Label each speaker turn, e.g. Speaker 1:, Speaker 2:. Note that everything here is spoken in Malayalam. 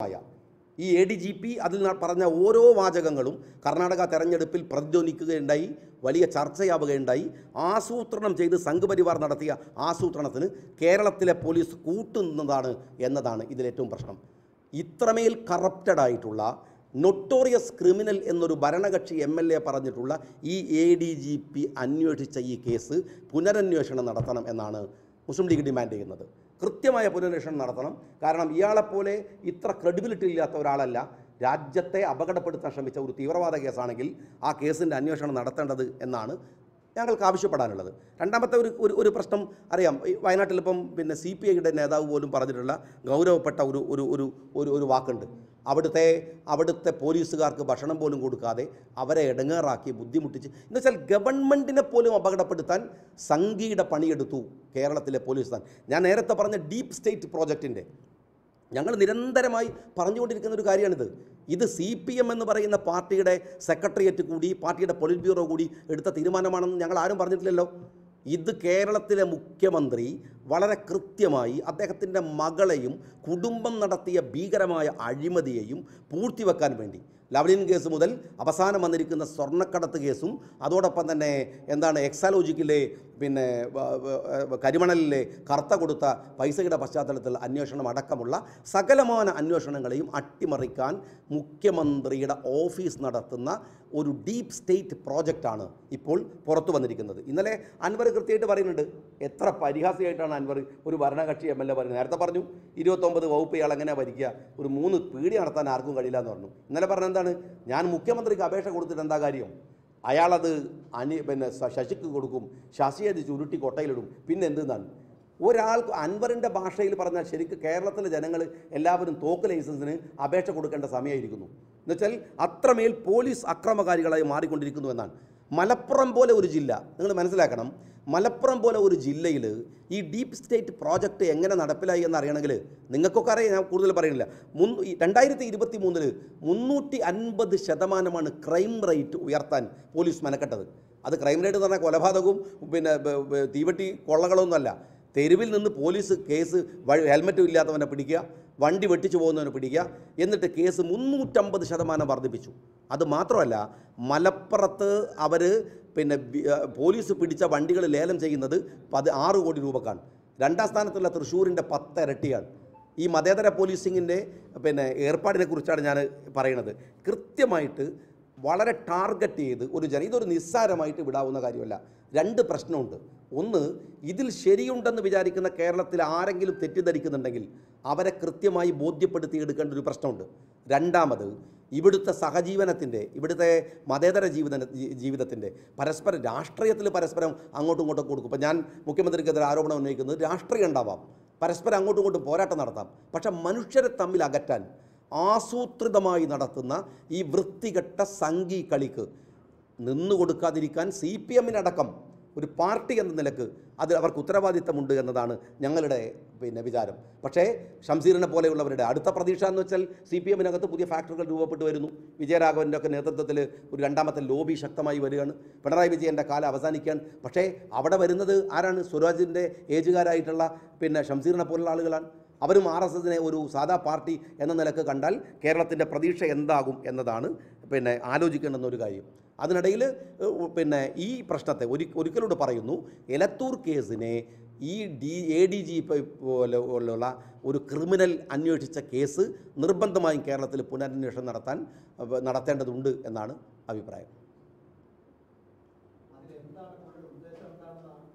Speaker 1: ആയ ഈ എ ഡി ജി പി അതിൽ ന- പറഞ്ഞ ഓരോ വാചകങ്ങളും കർണാടക തെരഞ്ഞെടുപ്പിൽ പ്രതിധ്വനിക്കുകയുണ്ടായി വലിയ ചർച്ചയാവുകയുണ്ടായി ആസൂത്രണം ചെയ്ത് സംഘപരിവാർ നടത്തിയ ആസൂത്രണത്തിന് കേരളത്തിലെ പോലീസ് കൂട്ടുനിന്നതാണ് എന്നതാണ് ഇതിലേറ്റവും പ്രശ്നം ഇത്രമേൽ കറപ്റ്റഡ് ആയിട്ടുള്ള നൊട്ടോറിയസ് ക്രിമിനൽ എന്നൊരു ഭരണകക്ഷി എം എൽ എ പറഞ്ഞിട്ടുള്ള ഈ എ ഡി ജി പി അന്വേഷിച്ച ഈ കേസ് പുനരന്വേഷണം നടത്തണം എന്നാണ് മുസ്ലിം ലീഗ് ഡിമാൻഡ് ചെയ്യുന്നത് കൃത്യമായ പുനരന്വേഷണം നടത്തണം കാരണം ഇയാളെപ്പോലെ ഇത്ര ക്രെഡിബിലിറ്റി ഇല്ലാത്ത ഒരാളല്ല രാജ്യത്തെ അപകടപ്പെടുത്താൻ ശ്രമിച്ച ഒരു തീവ്രവാദ കേസാണെങ്കിൽ ആ കേസിൻ്റെ അന്വേഷണം നടത്തേണ്ടത് എന്നാണ് ഞങ്ങൾക്ക് ആവശ്യപ്പെടാനുള്ളത് രണ്ടാമത്തെ ഒരു ഒരു ഒരു പ്രശ്നം അറിയാം ഈ വയനാട്ടിൽ ഇപ്പം പിന്നെ സി പി ഐയുടെ നേതാവ് പോലും പറഞ്ഞിട്ടുള്ള ഗൗരവപ്പെട്ട ഒരു ഒരു ഒരു ഒരു ഒരു വാക്കുണ്ട് അവിടുത്തെ അവിടുത്തെ പോലീസുകാർക്ക് ഭക്ഷണം പോലും കൊടുക്കാതെ അവരെ ഇടങ്ങേറാക്കി ബുദ്ധിമുട്ടിച്ച് എന്ന് വെച്ചാൽ ഗവൺമെൻറ്റിനെ പോലും അപകടപ്പെടുത്താൻ സംഘിയുടെ പണിയെടുത്തു കേരളത്തിലെ പോലീസ് ഞാൻ നേരത്തെ പറഞ്ഞ ഡീപ്പ് സ്റ്റേറ്റ് പ്രോജക്റ്റിൻ്റെ ഞങ്ങൾ നിരന്തരമായി പറഞ്ഞുകൊണ്ടിരിക്കുന്ന ഒരു കാര്യമാണിത് ഇത് സി പി എം എന്ന് പറയുന്ന പാർട്ടിയുടെ സെക്രട്ടേറിയറ്റ് കൂടി പാർട്ടിയുടെ പൊളിറ്റ് ബ്യൂറോ കൂടി എടുത്ത തീരുമാനമാണെന്ന് ഞങ്ങൾ ആരും പറഞ്ഞിട്ടില്ലല്ലോ ഇത് കേരളത്തിലെ മുഖ്യമന്ത്രി വളരെ കൃത്യമായി അദ്ദേഹത്തിൻ്റെ മകളെയും കുടുംബം നടത്തിയ ഭീകരമായ അഴിമതിയെയും പൂഴ്ത്തിവെക്കാൻ വേണ്ടി ലവ്ലിൻ കേസ് മുതൽ അവസാനം വന്നിരിക്കുന്ന സ്വർണ്ണക്കടത്ത് കേസും അതോടൊപ്പം തന്നെ എന്താണ് എക്സാലോജിക്കിലെ പിന്നെ വ- വ- കരിമണലിലെ കറുത്ത കൊടുത്ത പൈസയുടെ പശ്ചാത്തലത്തിൽ അന്വേഷണം അടക്കമുള്ള സകലമാന അന്വേഷണങ്ങളെയും അട്ടിമറിക്കാൻ മുഖ്യമന്ത്രിയുടെ ഓഫീസ് നടത്തുന്ന ഒരു ഡീപ്പ് സ്റ്റേറ്റ് പ്രോജക്റ്റാണ് ഇപ്പോൾ പുറത്തു വന്നിരിക്കുന്നത് ഇന്നലെ അൻവർ കൃത്യമായിട്ട് പറയുന്നുണ്ട് എത്ര പരിഹാസിയായിട്ടാണ് അൻവർ ഒരു ഭരണകക്ഷി എം എൽ എ പറയുന്നത് നേരത്തെ പറഞ്ഞു ഇരുപത്തൊമ്പത് വകുപ്പ് ഇയാൾ എങ്ങനെ ഭരിക്കുക ഒരു മൂന്ന് പീടി നടത്താൻ ആർക്കും കഴിയില്ല എന്ന് പറഞ്ഞു ഇന്നലെ പറഞ്ഞ എന്താണ് ഞാൻ മുഖ്യമന്ത്രിക്ക് അപേക്ഷ കൊടുത്തിട്ട് എന്താ കാര്യം അയാളത് അനി പിന്നെ സ- ശശിക്ക് കൊടുക്കും ശശി അത് ചുരുട്ടി കൊട്ടയിലിടും പിന്നെ എന്തെന്നാണ് ഒരാൾക്ക് അൻവറിൻ്റെ ഭാഷയിൽ പറഞ്ഞാൽ ശരിക്കും കേരളത്തിലെ ജനങ്ങൾ എല്ലാവരും തോക്ക് ലൈസൻസിന് അപേക്ഷ കൊടുക്കേണ്ട സമയമായിരിക്കുന്നു എന്നുവെച്ചാൽ അത്രമേൽ പോലീസ് അക്രമകാരികളായി മാറിക്കൊണ്ടിരിക്കുന്നു എന്നാണ് മലപ്പുറം പോലെ ഒരു ജില്ല നിങ്ങൾ മനസ്സിലാക്കണം മലപ്പുറം പോലെ ഒരു ജില്ലയിൽ ഈ ഡീപ്പ് സ്റ്റേറ്റ് പ്രോജക്റ്റ് എങ്ങനെ നടപ്പിലായി എന്ന് അറിയണമെങ്കിൽ നിങ്ങൾക്കൊക്കെ അറിയാം ഞാൻ കൂടുതൽ പറയുന്നില്ല മുൻ ഈ രണ്ടായിരത്തി ഇരുപത്തി മൂന്നിൽ മുന്നൂറ്റി അൻപത് ശതമാനമാണ് ക്രൈം റേറ്റ് ഉയർത്താൻ പോലീസ് മെനക്കെട്ടത് അത് ക്രൈം റേറ്റ് എന്ന് പറഞ്ഞാൽ കൊലപാതകവും പിന്നെ ബ- ബ- തീവട്ടി കൊള്ളകളൊന്നുമല്ല തെരുവിൽ നിന്ന് പോലീസ് കേസ് വഴി ഹെൽമറ്റും ഇല്ലാത്തവനെ പിടിക്കുക വണ്ടി വെട്ടിച്ചു പോകുന്നവനെ പിടിക്കുക എന്നിട്ട് കേസ് മുന്നൂറ്റമ്പത് ശതമാനം വർദ്ധിപ്പിച്ചു അത് മാത്രമല്ല മലപ്പുറത്ത് അവർ പിന്നെ വി- ആ, പോലീസ് പിടിച്ച വണ്ടികൾ ലേലം ചെയ്യുന്നത് പത് ആറ് കോടി രൂപക്കാണ് രണ്ടാം സ്ഥാനത്തുള്ള തൃശ്ശൂരിൻ്റെ പത്ത് ഇരട്ടിയാണ് ഈ മതേതര പോലീസിങ്ങിൻ്റെ പിന്നെ ഏർപ്പാടിനെ കുറിച്ചാണ് ഞാൻ പറയുന്നത് കൃത്യമായിട്ട് വളരെ ടാർഗറ്റ് ചെയ്ത് ഒരു ജന ഇതൊരു നിസ്സാരമായിട്ട് വിടാവുന്ന കാര്യമല്ല രണ്ട് പ്രശ്നമുണ്ട് ഒന്ന് ഇതിൽ ശരിയുണ്ടെന്ന് വിചാരിക്കുന്ന കേരളത്തിൽ ആരെങ്കിലും തെറ്റിദ്ധരിക്കുന്നുണ്ടെങ്കിൽ അവരെ കൃത്യമായി ബോധ്യപ്പെടുത്തിയെടുക്കേണ്ട ഒരു പ്രശ്നമുണ്ട് രണ്ടാമത് ഇവിടുത്തെ സഹജീവനത്തിൻ്റെ ഇവിടുത്തെ മതേതര ജീവിത ജീവിതത്തിൻ്റെ പരസ്പരം രാഷ്ട്രീയത്തിൽ പരസ്പരം അങ്ങോട്ടും ഇങ്ങോട്ടും കൊടുക്കും ഇപ്പം ഞാൻ മുഖ്യമന്ത്രിക്കെതിരെ ആരോപണം ഉന്നയിക്കുന്നത് രാഷ്ട്രീയം ഉണ്ടാവാം പരസ്പരം അങ്ങോട്ടും ഇങ്ങോട്ടും പോരാട്ടം നടത്താം പക്ഷെ മനുഷ്യരെ തമ്മിൽ അകറ്റാൻ ആസൂത്രിതമായി നടത്തുന്ന ഈ വൃത്തികെട്ട സംഘി കളിക്ക് നിന്നു കൊടുക്കാതിരിക്കാൻ സി പി എമ്മിനടക്കം ഒരു പാർട്ടി എന്ന നിലക്ക് അത് അവർക്ക് ഉത്തരവാദിത്തമുണ്ട് എന്നതാണ് ഞങ്ങളുടെ പിന്നെ വിചാരം പക്ഷേ ഷംസീറിനെ പോലെയുള്ളവരുടെ അടുത്ത പ്രതീക്ഷ എന്ന് വെച്ചാൽ സി പി എമ്മിനകത്ത് പുതിയ ഫാക്ടറികൾ രൂപപ്പെട്ടു വരുന്നു വിജയരാഘവൻ്റെ ഒക്കെ നേതൃത്വത്തിൽ ഒരു രണ്ടാമത്തെ ലോബി ശക്തമായി വരികയാണ് പിണറായി വിജയൻ്റെ കാലം അവസാനിക്കാൻ പക്ഷേ അവിടെ വരുന്നത് ആരാണ് സ്വരാജിൻ്റെ ഏജുകാരായിട്ടുള്ള പിന്നെ ഷംസീറിനെ പോലുള്ള ആളുകളാണ് അവരും ആർ എസ് എസിനെ ഒരു സാധാ പാർട്ടി എന്ന നിലക്ക് കണ്ടാൽ കേരളത്തിൻ്റെ പ്രതീക്ഷ എന്താകും എന്നതാണ് പിന്നെ ആലോചിക്കേണ്ടുന്ന ഒരു കാര്യം അതിനിടയിൽ ഏഹ്, പിന്നെ ഈ പ്രശ്നത്തെ ഒരി ഒരിക്കലൂടെ പറയുന്നു എലത്തൂർ കേസിനെ ഈ ഡി എ ഡി ജി പോലെ പോലുള്ള ഒരു ക്രിമിനൽ അന്വേഷിച്ച കേസ് നിർബന്ധമായും കേരളത്തിൽ പുനരന്വേഷണം നടത്താൻ അഹ്, നടത്തേണ്ടതുണ്ട് എന്നാണ് അഭിപ്രായം